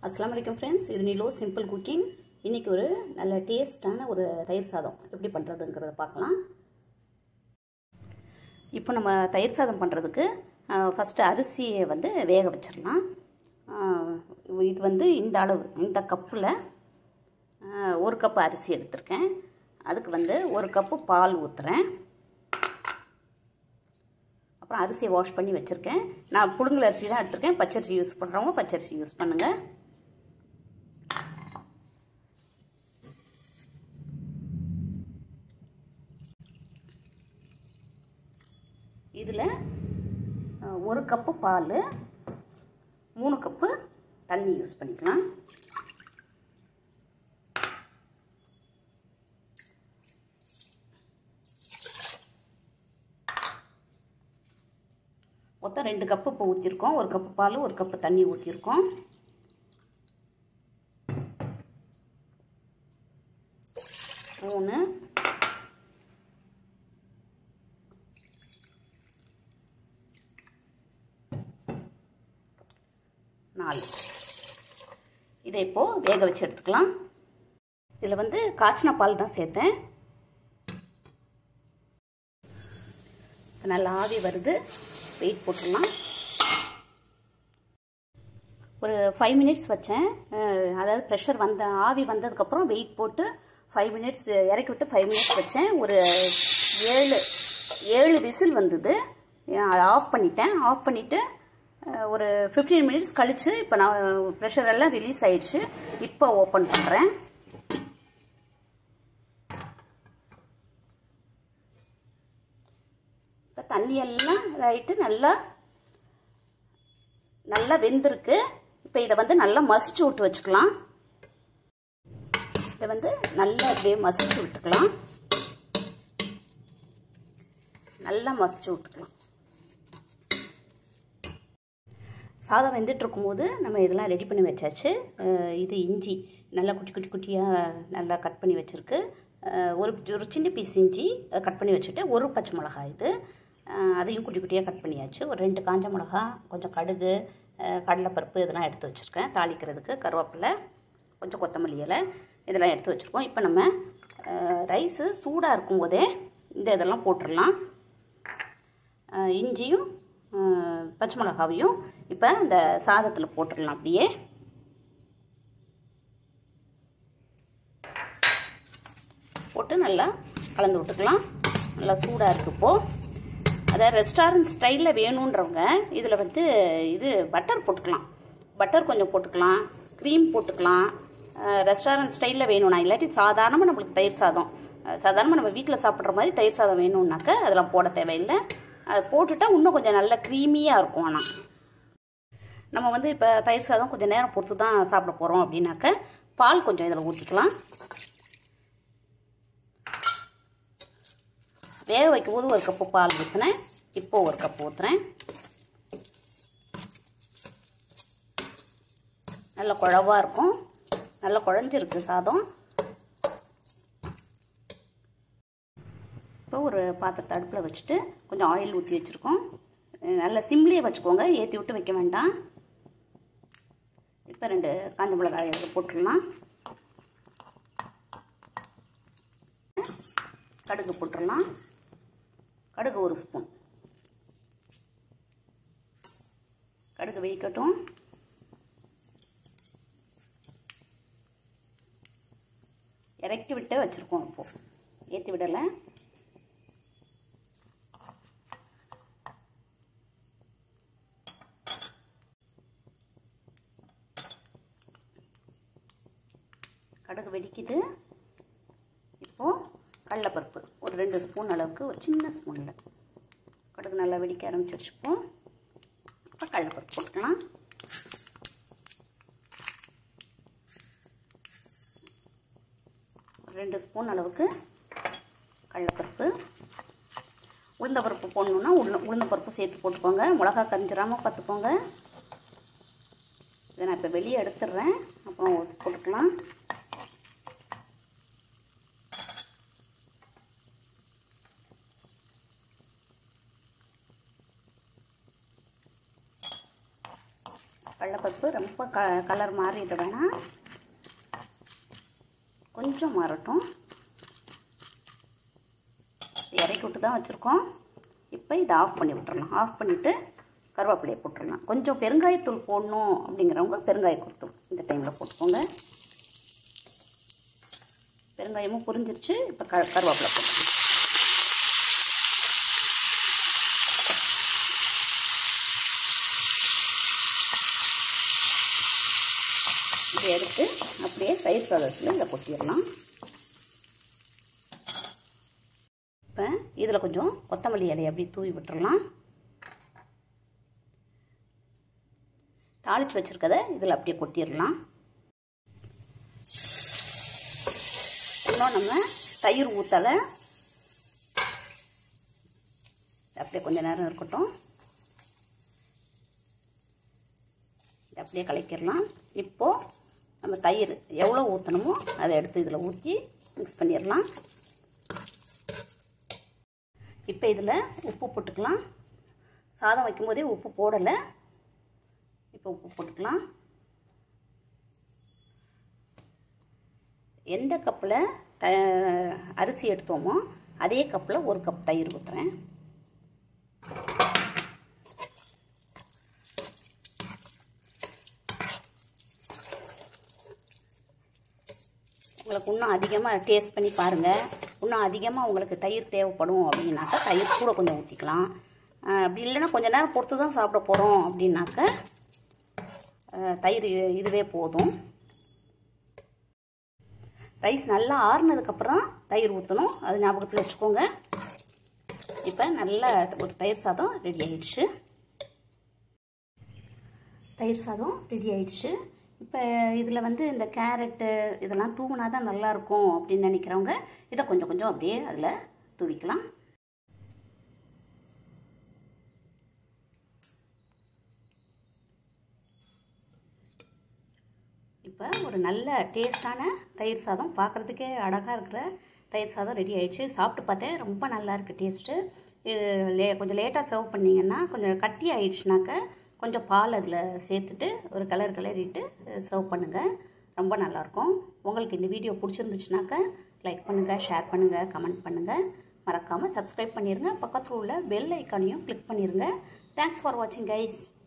அஸ்லாம் வலைக்கம் ஃப்ரெண்ட்ஸ் இது நிலோ சிம்பிள் குக்கிங் இன்றைக்கி ஒரு நல்ல டேஸ்டான ஒரு தயிர் சாதம் எப்படி பண்ணுறதுங்கிறத பார்க்கலாம் இப்போ நம்ம தயிர் சாதம் பண்ணுறதுக்கு ஃபஸ்ட்டு அரிசியை வந்து வேக வச்சிடலாம் இது வந்து இந்த அளவு இந்த கப்பில் ஒரு கப்பு அரிசி எடுத்திருக்கேன் அதுக்கு வந்து ஒரு கப்பு பால் ஊற்றுறேன் அப்புறம் அரிசியை வாஷ் பண்ணி வச்சுருக்கேன் நான் புடுங்கல் அரிசி தான் எடுத்திருக்கேன் பச்சரிசி யூஸ் பண்ணுறவங்க பச்சரிசி யூஸ் பண்ணுங்கள் இதில் ஒரு கப்பு பால் மூணு கப்பு தண்ணி யூஸ் பண்ணிக்கலாம் மொத்தம் ரெண்டு கப்பு இப்போ ஊற்றிருக்கோம் ஒரு கப்பு பால் ஒரு கப்பு தண்ணி ஊற்றிருக்கோம் மூணு நாலு இதை இப்போது வேக வச்சு எடுத்துக்கலாம் இதில் வந்து காய்ச்சின பால் தான் சேர்த்தேன் நல்லா ஆவி வருது வெயிட் போட்டுடலாம் ஒரு ஃபைவ் மினிட்ஸ் வச்சேன் அதாவது ப்ரெஷர் வந்த ஆவி வந்ததுக்கப்புறம் வெயிட் போட்டு ஃபைவ் மினிட்ஸ் இறக்கி விட்டு ஃபைவ் மினிட்ஸ் வச்சேன் ஒரு ஏழு ஏழு விசில் வந்தது அதை ஆஃப் பண்ணிட்டேன் ஆஃப் பண்ணிவிட்டு ஒரு ஃபிஃப்டீன் மினிட்ஸ் கழித்து இப்போ நான் ப்ரெஷர் எல்லாம் ரிலீஸ் ஆயிடுச்சு இப்போ ஓப்பன் பண்ணுறேன் இப்போ தண்ணி எல்லாம் இதாகிட்டு நல்லா நல்லா வெந்திருக்கு இப்போ இதை வந்து நல்லா மசிச்சு விட்டு வச்சுக்கலாம் இதை வந்து நல்லா அப்படியே மசிச்சு விட்டுக்கலாம் நல்லா மசிச்சு விட்டுக்கலாம் சாதம் வெந்துட்டு இருக்கும்போது நம்ம இதெல்லாம் ரெடி பண்ணி வச்சாச்சு இது இஞ்சி நல்லா குட்டி குட்டி குட்டியாக நல்லா கட் பண்ணி வச்சுருக்கு ஒரு ஒரு சின்ன பீஸ் இஞ்சி அதை கட் பண்ணி வச்சுட்டு ஒரு பச்சை மிளகாய் இது அதையும் குட்டி குட்டியாக கட் பண்ணியாச்சு ஒரு ரெண்டு காஞ்ச மிளகா கொஞ்சம் கடுகு கடலைப்பருப்பு இதெல்லாம் எடுத்து வச்சுருக்கேன் தாளிக்கிறதுக்கு கருவேப்பிலை கொஞ்சம் கொத்தமல்லி இலை இதெல்லாம் எடுத்து வச்சுருக்கோம் இப்போ நம்ம ரைஸு சூடாக இருக்கும்போதே இந்த இதெல்லாம் போட்டுடலாம் இஞ்சியும் பச்சை மிளகாவையும் இப்போ இந்த சாதத்தில் போட்டுடலாம் அப்படியே போட்டு நல்லா கலந்து விட்டுக்கலாம் நல்லா சூடாக இருக்குது இப்போது அதை ரெஸ்டாரண்ட் ஸ்டைலில் வேணுன்றவங்க இதில் வந்து இது பட்டர் போட்டுக்கலாம் பட்டர் கொஞ்சம் போட்டுக்கலாம் க்ரீம் போட்டுக்கலாம் ரெஸ்டாரண்ட் ஸ்டைலில் வேணும்னா இல்லாட்டி சாதாரணமாக நம்மளுக்கு தயிர் சாதம் சாதாரணமாக நம்ம வீட்டில் சாப்பிட்ற மாதிரி தயிர் சாதம் வேணும்னாக்க அதெல்லாம் போட தேவையில்லை அதை போட்டுட்டா இன்னும் கொஞ்சம் நல்ல க்ரீமியாக இருக்கும் ஆனால் நம்ம வந்து இப்போ தயிர் சாதம் கொஞ்சம் நேரம் பொறுத்து தான் சாப்பிட போகிறோம் அப்படின்னாக்க பால் கொஞ்சம் இதில் ஊற்றிக்கலாம் வேக வைக்கும்போது ஒரு கப்பு பால் ஊற்றினேன் இப்போ ஒரு கப் ஊற்றுறேன் நல்ல குழவாக இருக்கும் நல்லா குழஞ்சிருக்கு சாதம் இப்போ ஒரு பாத்திரத்தை அடுப்பில் வச்சுட்டு கொஞ்சம் ஆயில் ஊற்றி வச்சுருக்கோம் நல்லா சிம்லேயே வச்சுக்கோங்க ஏற்றி விட்டு வைக்க வேண்டாம் இப்போ ரெண்டு காஞ்ச மிளகாய் போட்டுடலாம் கடுகு போட்டுடலாம் கடுகு ஒரு ஸ்பூன் கடுகு வெடிக்கட்டும் இறக்கி விட்டு வச்சுருக்கோம் இப்போது ஏற்றி விடலை கடுகு வெடிக்குது இப்போது கடலைப்பருப்பு ஒரு ரெண்டு ஸ்பூன் அளவுக்கு ஒரு சின்ன ஸ்பூனில் கடுகு நல்லா வெடிக்க ஆரம்பிச்சிருச்சுப்போம் இப்போ கடலைப்பருப்பு போட்டுக்கலாம் ரெண்டு ஸ்பூன் அளவுக்கு கடலைப்பருப்பு உளுந்தப்பருப்பு போடணுன்னா உள்ள உளுந்தப்பருப்பு சேர்த்து போட்டுக்கோங்க மிளகா கஞ்சிராமல் பார்த்துக்கோங்க இதை நான் இப்போ வெளியே எடுத்துடுறேன் அப்புறம் போட்டுக்கலாம் கடலைப்பருப்பு ரொம்ப க கலர் மாறிட வேணாம் கொஞ்சம் மாறட்டும் இறக்கி விட்டு தான் வச்சுருக்கோம் இப்போ இதை ஆஃப் பண்ணி விட்டுறலாம் ஆஃப் பண்ணிவிட்டு கருவேப்பிலையை போட்டுடலாம் கொஞ்சம் பெருங்காயத்தூள் போடணும் அப்படிங்கிறவங்க பெருங்காயத்தூள் இந்த டைமில் போட்டுக்கோங்க பெருங்காயமும் புரிஞ்சிருச்சு இப்போ க கருவேப்பிலை போட்டுக்கலாம் இதை எடுத்து அப்படியே தயிர் சாதத்தில் இதை கொட்டிடலாம் இப்போ இதில் கொஞ்சம் கொத்தமல்லி இலையை அப்படியே தூவி விட்டுறலாம் தாளித்து வச்சுருக்கதை இதில் அப்படியே கொட்டிடலாம் இன்னும் நம்ம தயிர் ஊற்றலை அப்படியே கொஞ்ச நேரம் இருக்கட்டும் இதை அப்படியே கலக்கிடலாம் இப்போது நம்ம தயிர் எவ்வளோ ஊற்றணுமோ அதை எடுத்து இதில் ஊற்றி மிக்ஸ் பண்ணிடலாம் இப்போ இதில் உப்பு போட்டுக்கலாம் சாதம் வைக்கும்போதே உப்பு போடலை இப்போ உப்பு போட்டுக்கலாம் எந்த கப்பில் த அரிசி எடுத்தோமோ அதே கப்பில் ஒரு கப் தயிர் ஊற்றுறேன் உங்களுக்கு இன்னும் அதிகமாக டேஸ்ட் பண்ணி பாருங்கள் இன்னும் அதிகமாக உங்களுக்கு தயிர் தேவைப்படும் அப்படின்னாக்கா தயிர் கூட கொஞ்சம் ஊற்றிக்கலாம் அப்படி இல்லைன்னா கொஞ்சம் நேரம் பொறுத்து தான் சாப்பிட போகிறோம் அப்படின்னாக்க தயிர் இதுவே போதும் ரைஸ் நல்லா ஆறுனதுக்கப்புறம் தயிர் ஊற்றணும் அது ஞாபகத்தில் வச்சுக்கோங்க இப்போ நல்ல ஒரு தயிர் சாதம் ரெடி ஆயிடுச்சு தயிர் சாதம் ரெடி ஆயிடுச்சு இப்போ இதில் வந்து இந்த கேரட்டு இதெல்லாம் தூவினா தான் நல்லாயிருக்கும் அப்படின்னு நினைக்கிறவங்க இதை கொஞ்சம் கொஞ்சம் அப்படியே அதில் தூவிக்கலாம் இப்போ ஒரு நல்ல டேஸ்டான தயிர் சாதம் பார்க்குறதுக்கே அழகாக இருக்கிற தயிர் சாதம் ரெடி ஆயிடுச்சு சாப்பிட்டு பார்த்தேன் ரொம்ப நல்லா இருக்குது டேஸ்ட்டு இது லே கொஞ்சம் லேட்டாக சர்வ் பண்ணிங்கன்னா கொஞ்சம் கட்டி ஆயிடுச்சுனாக்க கொஞ்சம் பால் அதில் சேர்த்துட்டு ஒரு கலர் கலரிட்டு சர்வ் பண்ணுங்கள் ரொம்ப நல்லாயிருக்கும் உங்களுக்கு இந்த வீடியோ பிடிச்சிருந்துச்சுனாக்க லைக் பண்ணுங்கள் ஷேர் பண்ணுங்கள் கமெண்ட் பண்ணுங்கள் மறக்காமல் சப்ஸ்கிரைப் பண்ணிடுங்க பக்கத்தில் உள்ள பெல் ஐக்கானையும் கிளிக் பண்ணிடுங்க தேங்க்ஸ் ஃபார் வாட்சிங் கைஸ்